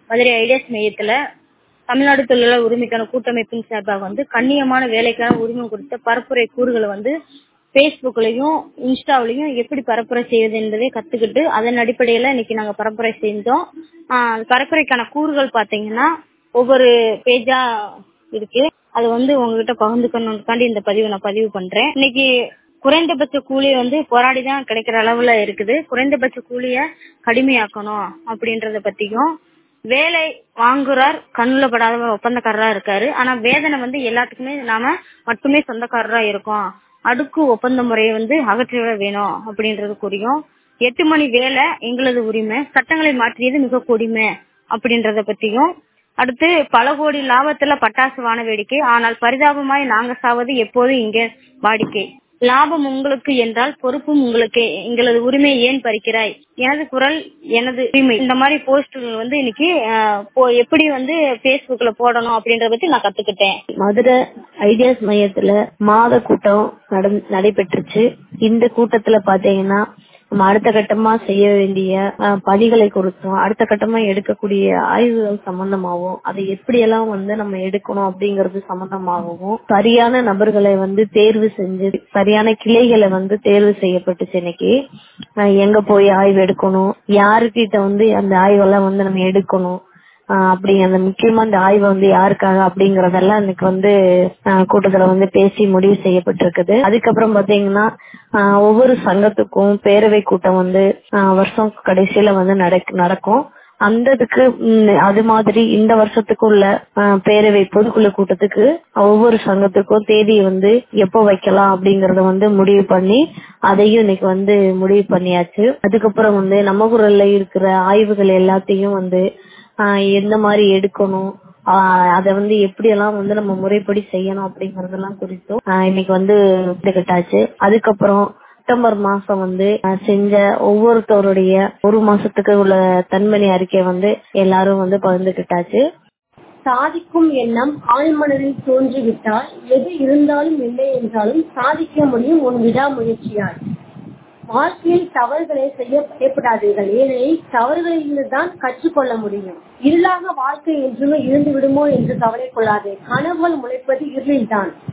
Madurai ideas மையத்துல தமிழ்நாடு தொழிலாளர் உரிமைக்கான கூட்டமைப்பின் சார்பாக வந்து கண்ணியமான வேலைக்கான உரிமை குறித்த பரப்புரை கூறுகளை வந்து பேஸ்புக்லயும் இன்ஸ்டாவிலையும் எப்படி பரப்புரை செய்வது என்பதை கத்துக்கிட்டு அதன் அடிப்படையில இன்னைக்கு நாங்க பரப்புரை செஞ்சோம் ஆஹ் பரப்புரைக்கான கூறுகள் பாத்தீங்கன்னா ஒவ்வொரு பேஜா இருக்கு அது வந்து உங்ககிட்ட பகிர்ந்துக்கணும்காண்டி இந்த பதிவு நான் பதிவு பண்றேன் இன்னைக்கு குறைந்தபட்ச கூலி வந்து போராடி தான் கிடைக்கிற அளவுல இருக்குது குறைந்தபட்ச கூலிய கடுமையாக்கணும் அப்படின்றத பத்தியும் வேலை வாங்குறார் கண்ணுல படாத ஒப்பந்தக்காரரா இருக்காரு ஆனா வேதனை வந்து எல்லாத்துக்குமே நாம மட்டுமே சொந்தக்காரரா இருக்கோம் அடுக்கு ஒப்பந்த முறையை வந்து அகற்றிவிட வேணும் அப்படின்றது கூறியும் எட்டு மணி வேலை எங்களது உரிமை சட்டங்களை மாற்றியது மிக கொடுமை அப்படின்றத பத்தியும் அடுத்து பல கோடி லாபத்துல பட்டாசு வான வேடிக்கை ஆனால் பரிதாபமாய் நாங்க சாவது எப்போதும் இங்க வாடிக்கை லாபம் உங்களுக்கு என்றால் பொறுப்பும் உங்களுக்கு எங்களது உரிமையை ஏன் பறிக்கிறாய் எனது குரல் எனது உரிமை இந்த மாதிரி போஸ்டுகள் வந்து இன்னைக்கு அஹ், போ- எப்படி வந்து பேஸ்புக்ல போடணும் அப்படின்றத பத்தி நான் கத்துக்கிட்டேன் மதுரை ஐடியாஸ் மையத்துல மாத கூட்டம் நட- நடைபெற்றுச்சு இந்த கூட்டத்துல பாத்தீங்கன்னா நம்ம அடுத்த கட்டமா செய்ய வேண்டிய அஹ், பணிகளை குறித்தும் அடுத்த கட்டமா எடுக்கக்கூடிய ஆய்வுகள் சம்பந்தமாகவும் அதை எப்படியெல்லாம் வந்து நம்ம எடுக்கணும் அப்படிங்கறது சம்பந்தமாகவும் சரியான நபர்களை வந்து தேர்வு செஞ்சு சரியான கிளைகளை வந்து தேர்வு செய்யப்பட்டுச்சு இன்னைக்கு அஹ், எங்க போய் ஆய்வு எடுக்கணும் யாருக்கிட்ட வந்து அந்த ஆய்வெல்லாம் வந்து நம்ம எடுக்கணும் ஆஹ் அப்படி அந்த முக்கியமா அந்த ஆய்வு வந்து யாருக்காக அப்படிங்கறதெல்லாம் இன்னைக்கு வந்து ஆஹ் கூட்டத்துல வந்து பேசி முடிவு செய்யப்பட்டிருக்குது அதுக்கப்புறம் பாத்தீங்கன்னா ஆஹ் ஒவ்வொரு சங்கத்துக்கும் பேரவை கூட்டம் வந்து ஆஹ் வருஷம் கடைசியில வந்து நடக்- நடக்கும் அந்த இதுக்கு ம், அது மாதிரி இந்த வருஷத்துக்குள்ள ஆஹ் பேரவை பொதுக்குழு கூட்டத்துக்கு ஒவ்வொரு சங்கத்துக்கும் தேதி வந்து எப்போ வைக்கலாம் அப்படிங்கறத வந்து முடிவு பண்ணி அதையும் இன்னைக்கு வந்து முடிவு பண்ணியாச்சு அதுக்கப்புறம் வந்து நம்ம குரல்ல இருக்கிற ஆய்வுகள் எல்லாத்தையும் வந்து ஆஹ் எந்த மாதிரி எடுக்கணும் ஆஹ் அத வந்து எப்படி எல்லாம் வந்து நம்ம முறைப்படி செய்யணும் அப்படிங்கறதெல்லாம் குறித்தும் ஆஹ் இன்னைக்கு வந்து எடுத்துக்கிட்டாச்சு அதுக்கப்புறம் செப்டம்பர் மாசம் வந்து ஆஹ் செஞ்ச ஒவ்வொருத்தருடைய ஒரு மாசத்துக்கு உள்ள தன்மணி அறிக்கை வந்து எல்லாரும் வந்து பகிர்ந்துகிட்டாச்சு சாதிக்கும் எண்ணம் ஆழ்மனதில் தோன்றிவிட்டால் எது இருந்தாலும் இல்லை என்றாலும் சாதிக்க முடியும் உன் விடாமுயற்சியால் வாழ்க்கையில் தவறுகளை செய்ய பயப்படாதீர்கள் ஏனெனில் தவறுகளிலிருந்து தான் கற்றுக்கொள்ள முடியும் இருளாக வாழ்க்கை என்றுமே இருந்து விடுமோ என்று கவலை கொள்ளாதே கனவுகள் முளைப்பது இருளில்தான்